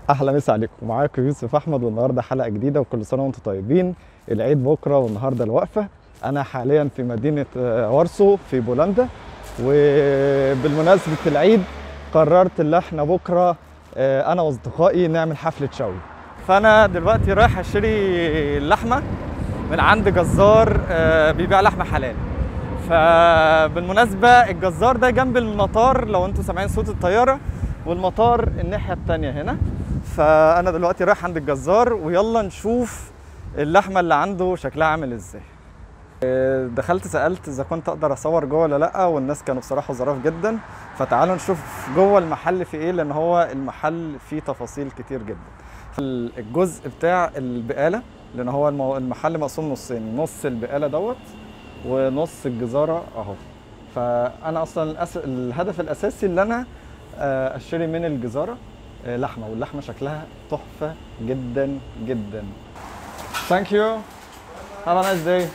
احلى مسا عليكم معاكم يوسف احمد والنهارده حلقه جديده وكل سنه وانتم طيبين العيد بكره والنهارده الوقفه انا حاليا في مدينه آه، وارسو في بولندا وبالمناسبه العيد قررت ان احنا بكره آه، انا واصدقائي نعمل حفله شوي فانا دلوقتي رايح اشتري اللحمه من عند جزار آه، بيبيع لحمه حلال فبالمناسبه الجزار ده جنب المطار لو انتوا سامعين صوت الطياره والمطار الناحيه التانية هنا فانا دلوقتي رايح عند الجزار ويلا نشوف اللحمه اللي عنده شكلها عامل ازاي آه، دخلت سالت اذا كنت اقدر اصور جوه ولا لا والناس كانوا بصراحه ظراف جدا فتعالوا نشوف جوه المحل في ايه لان هو المحل فيه تفاصيل كتير جدا الجزء بتاع البقاله لان هو المو- المحل مقسوم نصين نص البقاله دوت ونص الجزاره اهو فانا اصلا الأس... الهدف الاساسي اللي انا آه، اشتري من الجزاره آه، لحمه واللحمه شكلها تحفه جدا جدا ثانك يو هاف ا نايس داي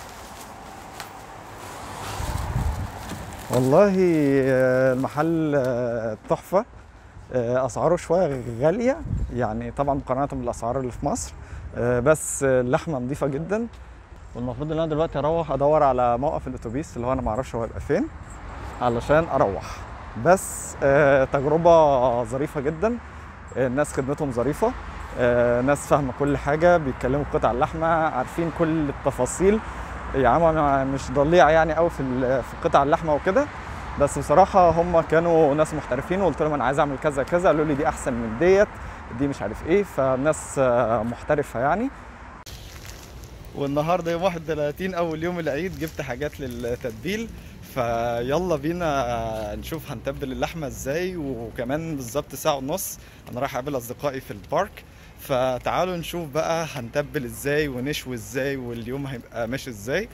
والله آه، المحل آه، تحفه آه، اسعاره شويه غاليه يعني طبعا مقارنه بالاسعار اللي في مصر آه، بس آه، اللحمه نظيفه جدا والمفروض ان انا دلوقتي اروح ادور على موقف الاتوبيس اللي هو انا معرفش هو هيبقى فين علشان اروح بس آه، تجربه ظريفه جدا آه، الناس خدمتهم ظريفه آه، ناس فاهمه كل حاجه بيتكلموا في قطع اللحمه عارفين كل التفاصيل يا عم انا مش ضليع يعني قوي في ال- في قطع اللحمه وكده بس بصراحه هم كانوا ناس محترفين وقلت لهم انا عايز اعمل كذا كذا قالوا لي دي احسن من ديت دي مش عارف ايه فناس آه، محترفه يعني والنهارده يوم 31 اول يوم العيد جبت حاجات للتتبيل فيلا بينا نشوف هنتبل اللحمه ازاي وكمان بالظبط ساعه ونص انا رايح اقابل اصدقائي في البارك فتعالوا نشوف بقى هنتبل ازاي ونشوي ازاي واليوم هيبقى ماشي ازاي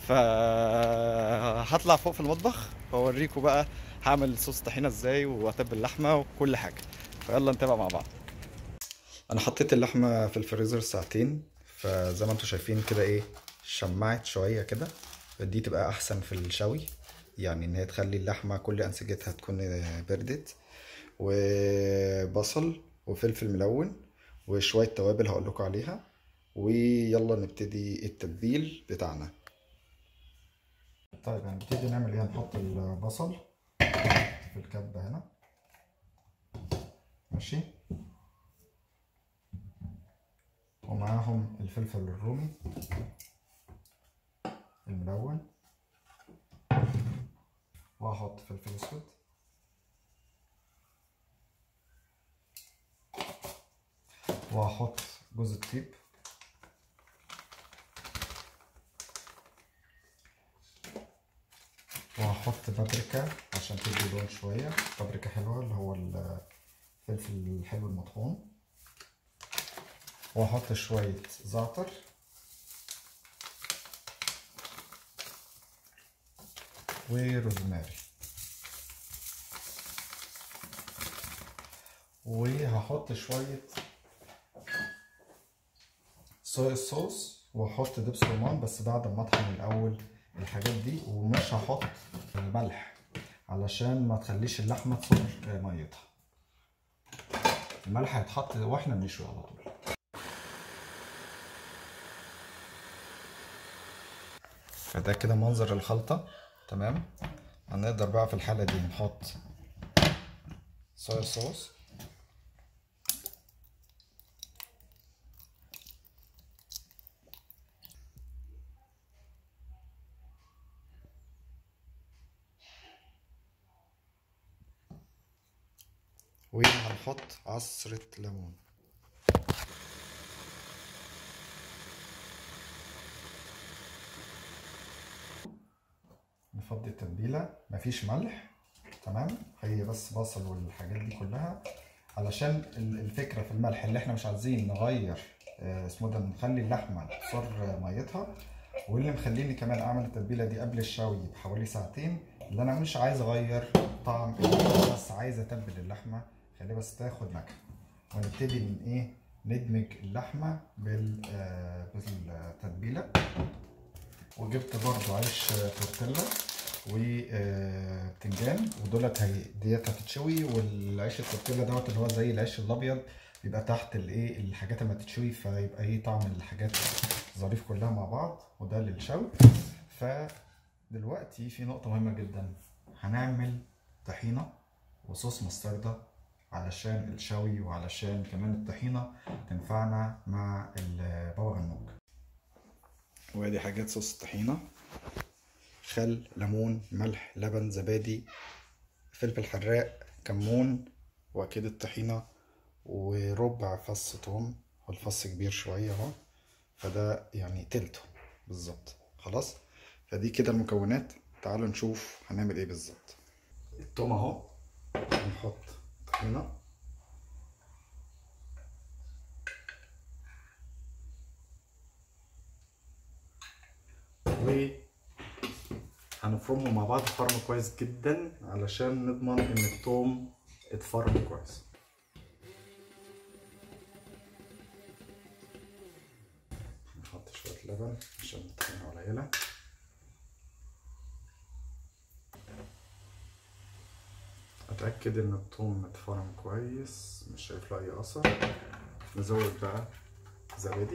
فهطلع فوق في المطبخ واوريكم بقى هعمل صوص طحينه ازاي واتبل اللحمه وكل حاجه فيلا نتابع مع بعض انا حطيت اللحمه في الفريزر ساعتين فزي ما انتم شايفين كده ايه شمعت شويه كده دي تبقى احسن في الشوي يعني ان هي تخلي اللحمه كل انسجتها تكون بردت وبصل وفلفل ملون وشويه توابل هقول لكم عليها ويلا نبتدي التتبيل بتاعنا طيب هنبتدي نعمل ايه هنحط البصل في الكبه هنا ماشي ومعاهم الفلفل الرومي الملون وهحط فلفل اسود وهحط جوز الطيب وهحط بابريكا عشان تدي لون شوية بابريكا حلوة اللي هو الفلفل الحلو المطحون واحط شوية زعتر وروزماري وهحط شوية صويا صوص واحط دبس رمان بس بعد ما اطحن الاول الحاجات دي ومش هحط ملح علشان ما تخليش اللحمة تصر ميتها الملح هيتحط واحنا بنشوي على طول فده كده منظر الخلطة تمام هنقدر بقى في الحالة دي نحط صويا صوص وهنحط عصرة ليمون نفضي التتبيلة مفيش ملح تمام هي بس بصل والحاجات دي كلها علشان ال- الفكرة في الملح اللي احنا مش عايزين نغير آه، اسمه ده نخلي اللحمة تصر ميتها واللي مخليني كمان اعمل التتبيلة دي قبل الشوي بحوالي ساعتين اللي انا مش عايز اغير طعم اللحمة بس عايز اتبل اللحمة خليها بس تاخد نكهة ونبتدي من ايه ندمج اللحمة بال آه، بالتتبيلة وجبت برضو عيش تورتيلا وبتنجان ودولت هي ديت هتتشوي والعيش التورتيلا دوت اللي هو زي العيش الابيض بيبقى تحت الايه الحاجات لما تتشوي فيبقى ايه طعم الحاجات ظريف كلها مع بعض وده للشوي فدلوقتي في نقطة مهمة جدا هنعمل طحينة وصوص مستردة علشان الشوي وعلشان كمان الطحينة تنفعنا مع البابا غنوج وادي حاجات صوص الطحينة خل ليمون ملح لبن زبادي فلفل حراق كمون واكيد الطحينة وربع فص توم والفص كبير شوية اهو فده يعني تلته بالظبط خلاص فدي كده المكونات تعالوا نشوف هنعمل ايه بالظبط التوم اهو نحط طحينة و هنفرمهم مع بعض فرم كويس جدا علشان نضمن ان التوم اتفرم كويس نحط شوية لبن عشان الطحينة قليلة اتأكد ان التوم اتفرم كويس مش شايف له اي اثر نزود بقى زبادي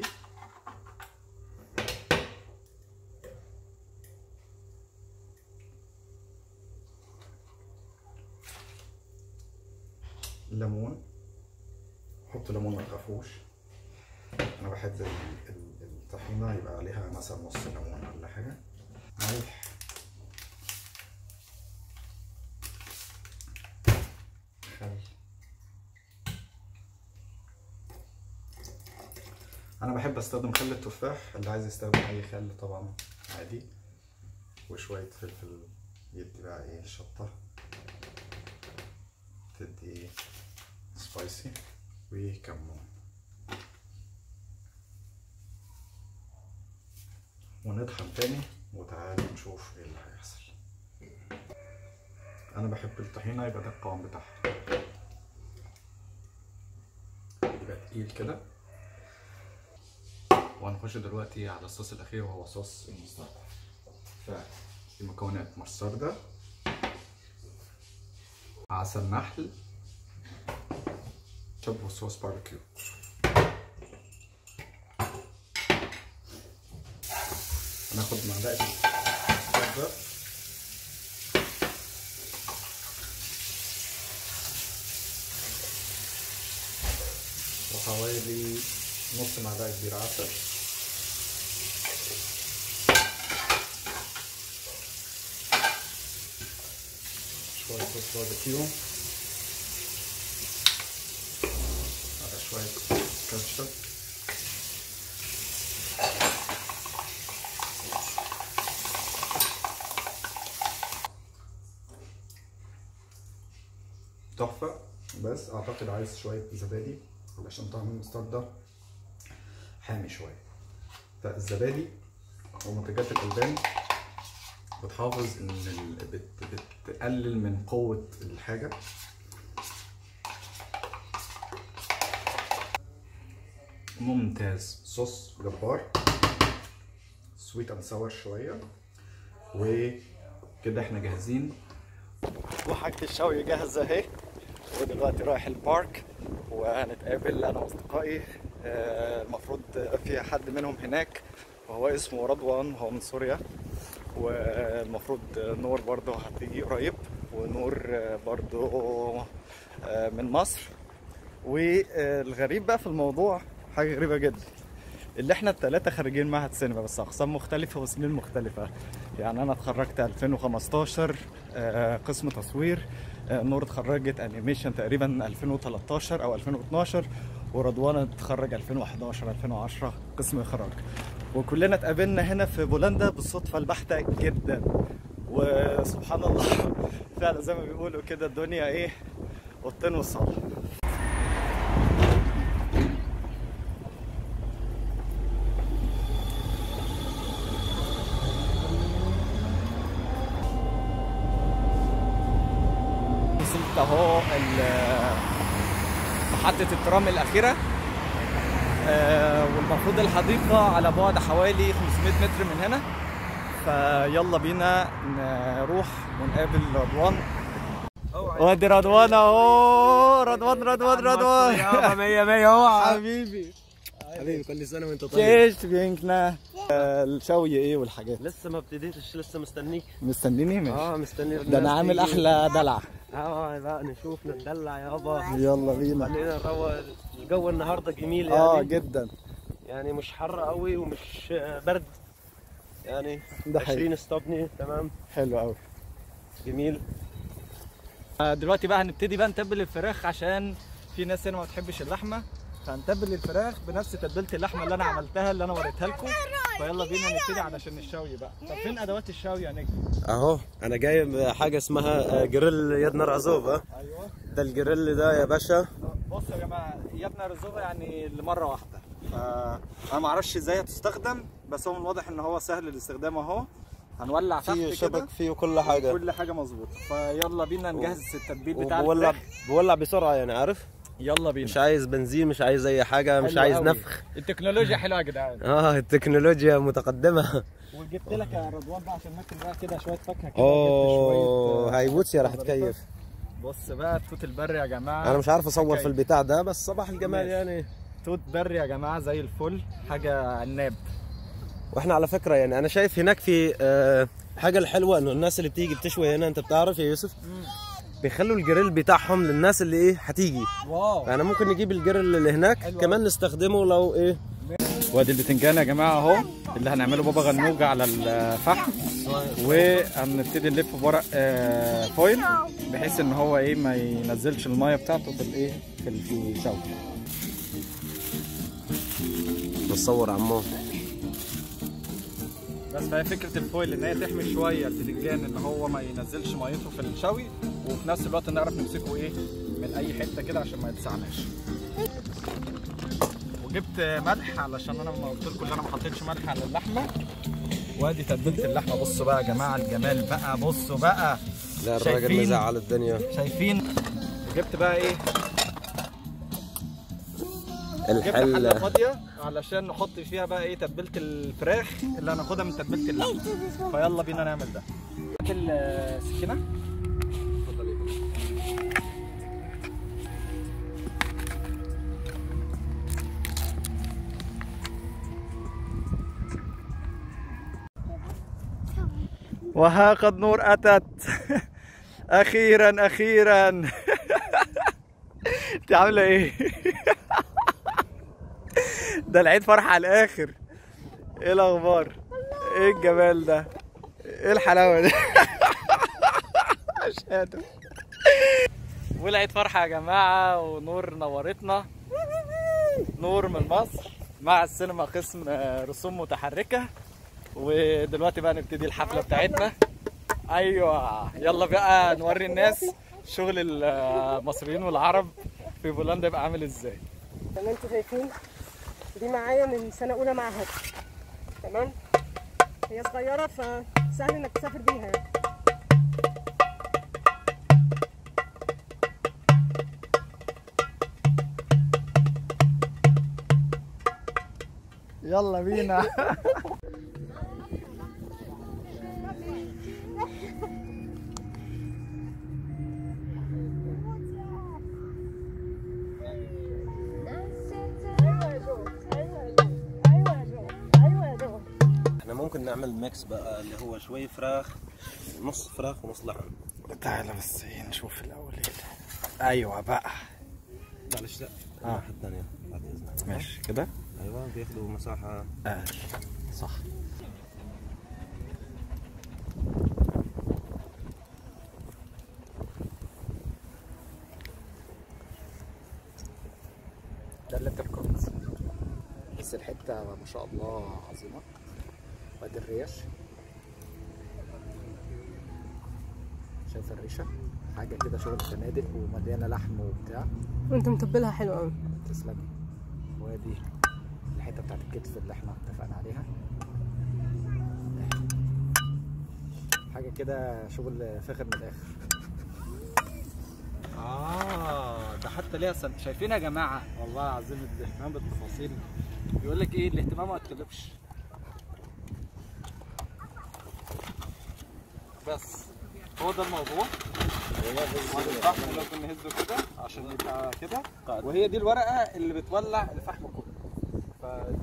ليمون حط ليمون ما تخافوش انا بحب ال- ال- الطحينه يبقى عليها مثلا نص ليمون ولا حاجه ملح خل انا بحب استخدم خل التفاح اللي عايز يستخدم اي خل طبعا عادي وشويه فلفل يدي بقى ايه شطه تدي سبايسي وكمون ونطحن تاني وتعالوا نشوف ايه اللي هيحصل انا بحب الطحينه يبقى ده القوام بتاعها يبقى تقيل كده وهنخش دلوقتي على الصوص الاخير وهو صوص المستردة فالمكونات مستردة عسل نحل شب صوص باربيكيو هناخد معلقة مستردة وحوالي نص معلقة كبيرة عسل شوية صوص باربيكيو على شوية كاتشب تحفة بس أعتقد عايز شوية زبادي علشان طعم المستردة حامي شوية فالزبادي ومنتجات الألبان بتحافظ إن ال... بت... بتقلل من قوة الحاجة ممتاز صوص جبار سويت اند ساور شويه وكده احنا جاهزين وحاجة الشوي جاهزة اهي ودلوقتي رايح البارك وهنتقابل انا واصدقائي آه، المفروض في حد منهم هناك وهو اسمه رضوان هو من سوريا والمفروض نور برضه هتيجي قريب ونور آه، برضه آه، من مصر والغريب بقى في الموضوع حاجة غريبة جدا اللي احنا التلاتة خارجين معهد سينما بس اقسام مختلفة وسنين مختلفة يعني انا اتخرجت 2015 آه، قسم تصوير آه، نور اتخرجت انيميشن تقريبا 2013 او 2012 ورضوان اتخرج 2011 2010 قسم اخراج وكلنا اتقابلنا هنا في بولندا بالصدفة البحتة جدا وسبحان الله فعلا زي ما بيقولوا كده الدنيا ايه اوضتين وصالة وصلت اهو ال- محطة الترام الأخيرة آه، والمفروض الحديقة على بعد حوالي 500 متر من هنا فيلا بينا نروح ونقابل رضوان وادي رضوان اهو رضوان رضوان رضوان يابا مية مية اوعى حبيبي حبيبي كل سنة وانت طيب كيش بينكنا الشوي ايه والحاجات لسه ما ابتديتش لسه مستنيك مستنيني ماشي اه مستني ده انا عامل احلى دلع اه بقى نشوف نتدلع يابا يلا بينا خلينا نروق الجو النهارده جميل اه يعني جدا يعني مش حر قوي ومش آه، برد يعني ده حقيقي 20 استبني تمام حلو قوي جميل دلوقتي بقى هنبتدي بقى نتبل الفراخ عشان في ناس هنا ما بتحبش اللحمه فهنتبل الفراخ بنفس تتبيله اللحمه اللي انا عملتها اللي انا وريتها لكم فيلا بينا نبتدي علشان الشوي بقى طب فين ادوات الشوي يا نجم اهو انا جايب حاجه اسمها آه، جريل يد نار عزوب اه ايوه ده الجريل ده يا باشا بصوا يا جماعه يدنا رزوبه يعني لمره واحده فانا ما اعرفش ازاي هتستخدم بس هو من الواضح ان هو سهل الاستخدام اهو هنولع تحت فيه كده شبك فيه كل حاجه كل حاجه مظبوطه فيلا بينا نجهز التتبيل بتاع وبولع الفراخ بولع بسرعه يعني عارف يلا بينا مش عايز بنزين مش عايز اي حاجه مش حلو عايز قوي. نفخ التكنولوجيا حلوه يا جدعان اه التكنولوجيا متقدمه وجبت لك يا رضوان بقى عشان ناكل بقى كده شويه فاكهه كده اوه جبت شويه هاي بوتسي راح خضروات. تكيف بص بقى التوت البري يا جماعه انا مش عارف اصور حكاية. في البتاع ده بس صباح الجمال ماشي. يعني توت بري يا جماعه زي الفل حاجه عناب واحنا على فكره يعني انا شايف هناك في آه، حاجه الحلوه انه الناس اللي بتيجي بتشوي هنا انت بتعرف يا يوسف بيخلوا الجريل بتاعهم للناس اللي ايه هتيجي واو فانا ممكن نجيب الجريل اللي هناك حلو كمان نستخدمه لو ايه وادي البتنجان يا جماعه اهو اللي هنعمله بابا غنوج على الفحم وهنبتدي نلف بورق آه، فويل بحيث ان هو ايه ما ينزلش الميه بتاعته في الايه في الشوي بتصور عمو بس فهي فكره الفويل ان هي تحمي شويه البتنجان ان هو ما ينزلش ميته في الشوي وفي نفس الوقت نعرف نمسكه ايه من اي حته كده عشان ما يتسعناش وجبت ملح علشان انا ما قلت لكم ان انا ما حطيتش ملح على اللحمه وادي تتبيله اللحمه بصوا بقى يا جماعه الجمال بقى بصوا بقى لا الراجل شايفين؟ مزعل الدنيا شايفين جبت بقى ايه جبت حله الحل فاضيه علشان نحط فيها بقى ايه تتبيله الفراخ اللي هناخدها من تتبيله اللحمه فيلا بينا نعمل ده هات السكينه وها قد نور اتت اخيرا اخيرا انت عامله ايه ده العيد فرحه على الاخر ايه الاخبار ايه الجمال ده ايه الحلاوه دي مش قادر والعيد فرحه يا جماعه ونور نورتنا نور من مصر مع السينما قسم آه، رسوم متحركه ودلوقتي بقى نبتدي الحفله بتاعتنا ايوه يلا بقى نوري الناس شغل المصريين والعرب في بولندا يبقى عامل ازاي زي ما انتم شايفين دي معايا من سنه اولى معهد تمام هي صغيره فسهل انك تسافر بيها يعني يلا بينا ايوه يا جو ايوه يا جو ايوه يا جو ايوه يا جو احنا ممكن نعمل ميكس بقى اللي هو شوي فراخ نص فراخ ونص لحم تعالى بس ايه نشوف الاول ايه ده. ايوه بقى معلش لا آه. الناحية الثانية بعد اذنك ماشي كده ايوه بياخدوا مساحة آه. صح ده اللي انت الكويس بس الحته ما شاء الله عظيمه وادي الريش شايف الريشه حاجه كده شغل فنادق ومليانه لحم وبتاع وانت متبلها حلو قوي تسلمي وادي الحته بتاعت الكتف اللي احنا اتفقنا عليها حاجه كده شغل فاخر من الاخر اه ده حتى ليها سن... شايفين يا جماعه والله العظيم الاهتمام بالتفاصيل بيقول لك ايه الاهتمام ما يتكلفش بس هو ده الموضوع الفحم لازم نهزه كده عشان يبقى كده وهي دي الورقه اللي بتولع الفحم كله ف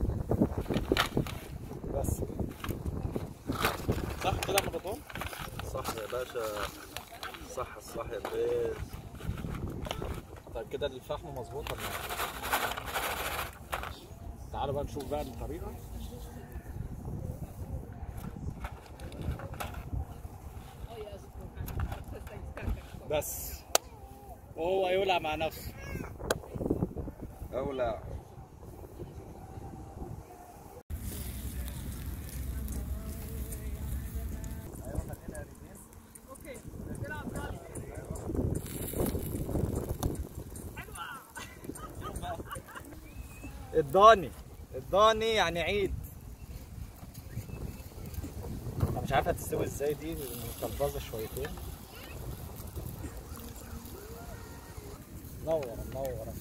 بس كده صح كده يا رمضان صح يا باشا صح صح يا باشا طيب كده الفحم مظبوط ولا لا؟ ماشي. تعالوا بقى نشوف بقى الطريقه بس وهو يولع مع نفسه أولى الضاني الضاني يعني عيد انا مش عارف هتستوي ازاي دي مكلبظه شويتين منورة منورة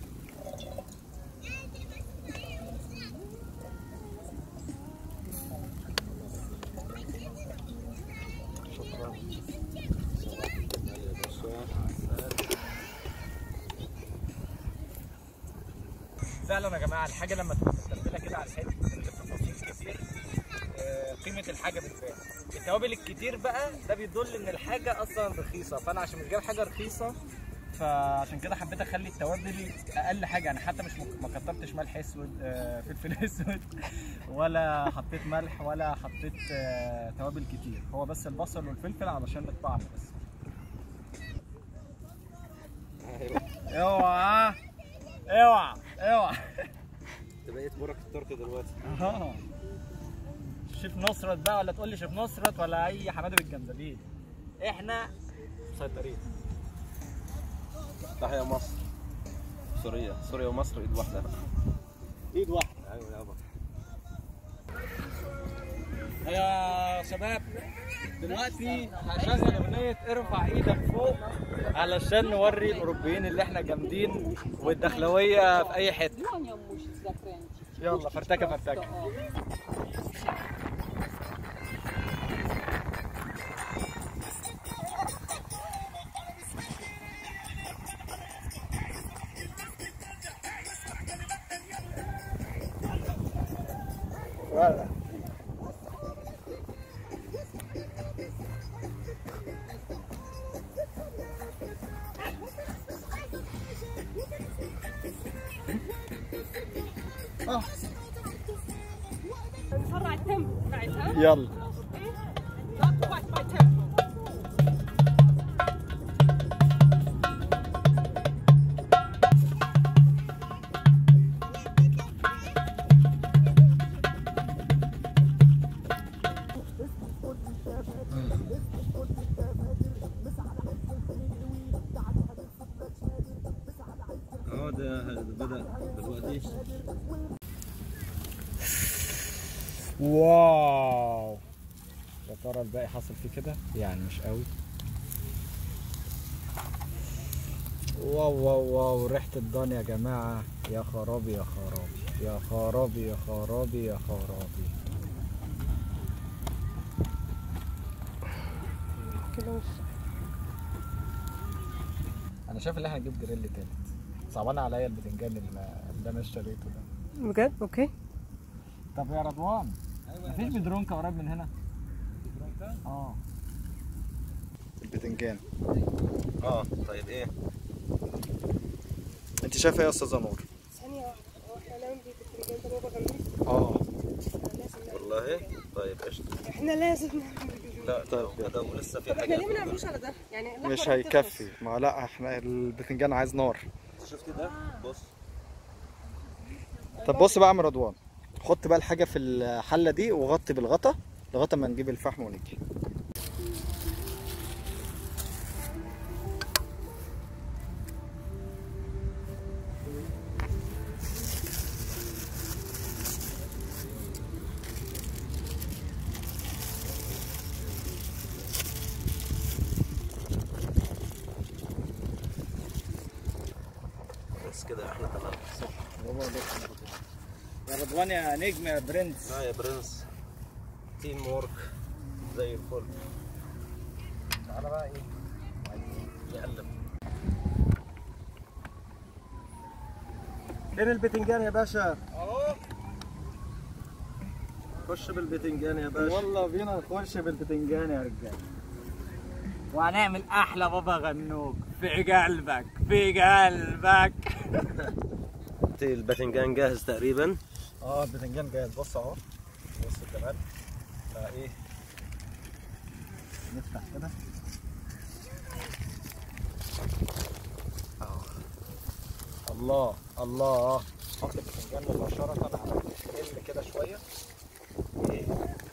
شكرا فعلا يا جماعه الحاجه لما تبقى متبله كده على الحلو التفاصيل كتير آه، قيمه الحاجه بتبان التوابل الكتير بقى ده بيدل ان الحاجه اصلا رخيصه فانا عشان مش جايب حاجه رخيصه فعشان كده حبيت اخلي التوابل اقل حاجه يعني حتى مش مك- ما كترتش ملح اسود آه، فلفل اسود ولا حطيت ملح ولا حطيت آه، توابل كتير هو بس البصل والفلفل علشان الطعم بس اوعى اوعى اوعى انت بقيت برك التركي دلوقتي اه شيف نصرت بقى ولا تقول لي شيف نصرت ولا اي حماده بالجنزبيل احنا مسيطرين تحيا مصر سوريا سوريا ومصر ايد واحده ايد واحده ايوه يابا يا شباب دلوقتي هشغل اغنيه ارفع ايدك فوق علشان نوري الاوروبيين اللي احنا جامدين والدخلويه في اي حته يلا فرتكه فرتكه ولا نسرع التيمبو بتاعتها يلا not quite by tempo اه ده بدا دلوقتي واو يا ترى الباقي حصل فيه كده يعني مش قوي واو واو واو ريحة الضان يا جماعة يا خرابي يا خرابي يا خرابي يا خرابي يا خرابي انا شايف ان احنا نجيب جريل تالت صعبان عليا البتنجان اللي انا اشتريته ده بجد اوكي طب يا رضوان مفيش بدرونكا قريب من هنا اه البتنجان اه طيب ايه انت شايفه ايه يا استاذه نور ثانية واحدة هو احنا نعمل دي بالتليفون ده بابا غنوش اه لازم والله طيب قشطه احنا لازم نعمل بالتليفون. لا طيب كده ولسه في طب احنا حاجه ليه ما نعملوش على ده؟ يعني اللحمة مش بتخلص. هيكفي ما لا احنا البتنجان عايز نار شفت ده بص طب بص بقى يا عم رضوان حط بقى الحاجه في الحله دي وغطي بالغطا لغايه ما نجيب الفحم ونيجي بس كده احنا تمام يا رضوان يا نجم يا برنس لا يا برنس تيم وورك زي الفل تعالى بقى ايه عايزين نقلب فين البتنجان يا باشا؟ اهو خش بالبتنجان يا باشا والله بينا نخش بالبتنجان يا رجاله وهنعمل احلى بابا غنوج في قلبك في قلبك البتنجان جاهز تقريبا اه البتنجان جاهز بص اهو بص الجمال فايه نفتح كده اهو الله الله حط البتنجان مباشرة على الجلد كده شوية ايه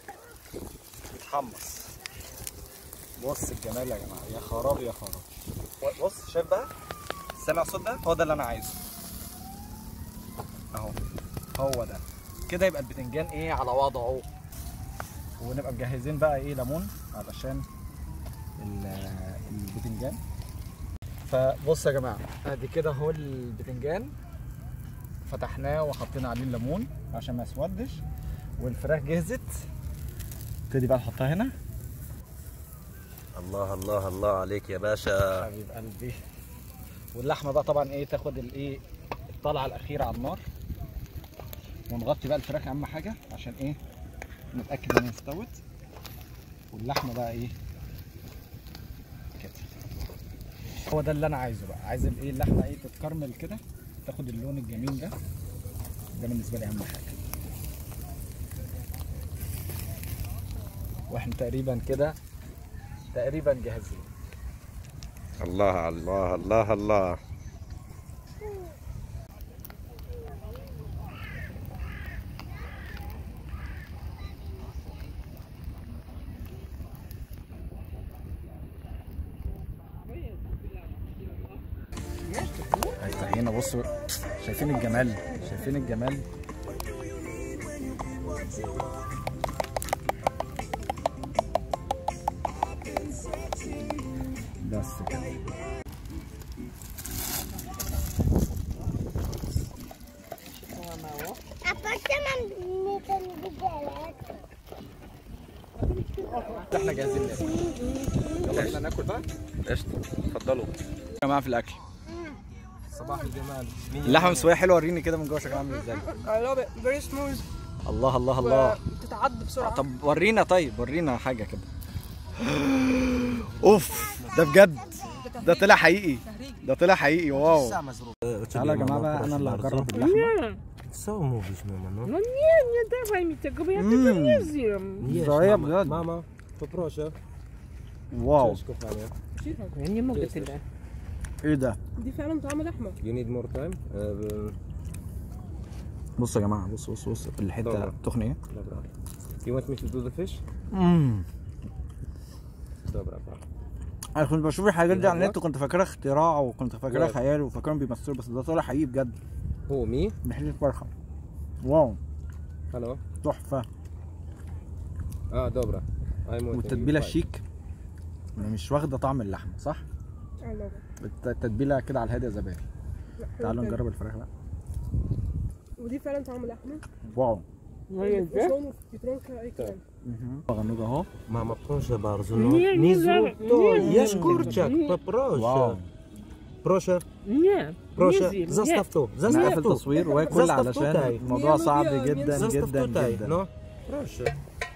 يتحمص بص الجمال يا جماعة يا خراب يا خراب بص شايف بقى سامع الصوت ده هو ده اللي انا عايزه اهو هو ده كده يبقى البتنجان ايه على وضعه ونبقى مجهزين بقى ايه ليمون علشان ال- البتنجان فبص يا جماعه ادي كده اهو البتنجان فتحناه وحطينا عليه الليمون عشان ما يسودش والفراخ جهزت نبتدي بقى نحطها هنا الله الله الله عليك يا باشا حبيب قلبي واللحمه بقى طبعا ايه تاخد الايه الطلعه الاخيره على النار ونغطي بقى الفراخ اهم حاجه عشان ايه نتاكد انها استوت واللحمه بقى ايه كده هو ده اللي انا عايزه بقى عايز الايه اللحمه ايه تتكرمل كده تاخد اللون الجميل ده ده بالنسبه لي اهم حاجه واحنا تقريبا كده تقريبا جاهزين الله الله الله الله هنا بصوا شايفين الجمال شايفين الجمال بس كده Aparte me kan bigalat. احنا جاهزين ناكل يلا بينا ناكل بقى قشطة اتفضلوا يا جماعه في الاكل صباح الجمال اللحمه مسويه حلوه وريني كده من جوه شكلها عامل ازاي I love it very smooth الله الله الله وتتعض بسرعة طب ورينا طيب ورينا حاجه كده اوف ده بجد ده طلع حقيقي ده طلع حقيقي واو تعالى يا جماعه بقى انا اللي هجرب اللحمه Co mówisz, mama? No? No nie, nie dawaj mi tego, bo ja tego Mm. nie zjem. Jedz, Zaya, mama. blad. Mama, poproszę. واو Cześć, kochanie. Cicho, ja nie mogę jesteś? tyle. ايه ده دي فعلا طعم لحمة You need more time? E, b- بصوا يا جماعه بصوا بصوا بصوا الحته طبعا. التخنه ايه Dobra. You want me to do the fish? امم Dobra, pa. انا كنت بشوف الحاجات دي على يلا. النت وكنت فاكرها اختراع وكنت فاكرها واو. خيال وفاكرهم بيمثلوا بس ده طلع حقيقي بجد Who, me? محل فرخه واو Halo? تحفه A, dobra. I'm waiting. والتتبيله Bye. الشيك مش واخده طعم اللحمه صح I love it. الت- التتبيله كده على الهادي يا زبادي لا، حلو تعالوا جدا. نجرب الفراخ بقى ودي فعلا طعم لحمة واو وصون بيترونكا اي كلام غنوج اهو Mama, proszę bardzo. No. No. Nie, nie zrób to. Nie, Jesz nie, kurczak, nie. poproszę. واو Proszę, Nie, proszę. nie zjem, Zastaw tu, انا zastaw قافل tu. تصوير واكل زستف علشان توتاي. الموضوع Nie صعب lubię, جدا nie Zastaw جدا tutaj. جدا No, proszę.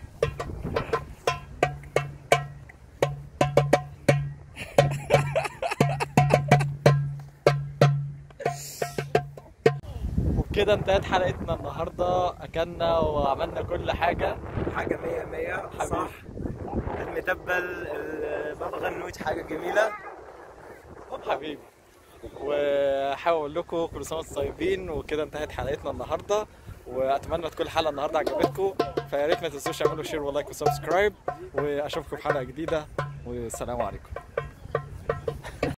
وبكده انتهت حلقتنا النهارده اكلنا وعملنا كل حاجه حاجة مية مية صح. المتبل بابا غنوج حاجة جميلة حبيبي وحاول اقول لكم كل سنه وانتم طيبين وكده انتهت حلقتنا النهارده واتمنى تكون الحلقه النهارده عجبتكم فيا ريت ما تنسوش تعملوا شير ولايك وسبسكرايب واشوفكم في حلقه جديده والسلام عليكم